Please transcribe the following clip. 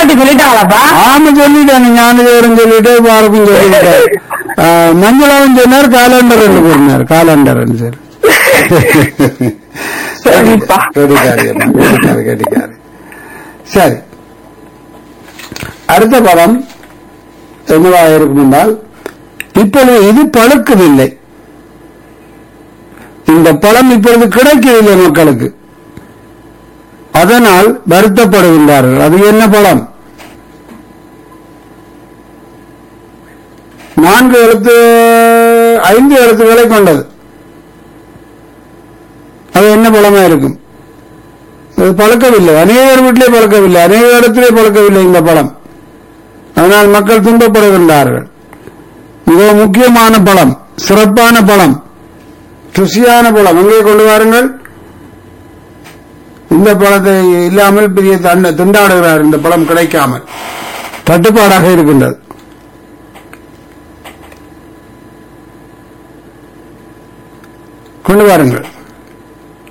பாட்டி சொல்லிட்டாங்களாப்பா ஆமா சொல்லிட்டாங்க ஞானதேவரும் சொல்லிட்டு பாரக்கும் சொல்லிட்டாரு ஆஹ், மஞ்சளாவும் சொன்னார் காலண்டர் கூறினார் காலண்டர் சரி சரிப்பா. கேட்டிக்காரு அம்மா, கேட்டிக்காரு கேட்டிக்காரு சரி அடுத்த படம் என்னவாக இருக்கும் என்றால் இப்பொழுது இது பழுக்கவில்லை இந்த பழம் இப்பொழுது கிடைக்கவில்லை மக்களுக்கு அதனால் வருத்தப்படுகின்றார்கள் அது என்ன பழம் நான்கு எழுத்து ஐந்து எழுத்துக்களை கொண்டது அது என்ன பழமா இருக்கும் அது பழக்கவில்லை அநேகர் வீட்டிலே பழக்கவில்லை அநேக இடத்திலே பழக்கவில்லை இந்த பழம் அதனால் மக்கள் துன்பப்படுகின்றார்கள் மிக முக்கியமான பழம் சிறப்பான பழம் ருசியான பழம் எங்கே கொண்டு வாருங்கள் இந்த பழத்தை இல்லாமல் பெரிய தண்ட திண்டாடுகிறார் இந்த பழம் கிடைக்காமல் தட்டுப்பாடாக இருக்கின்றது கொண்டு வாருங்கள்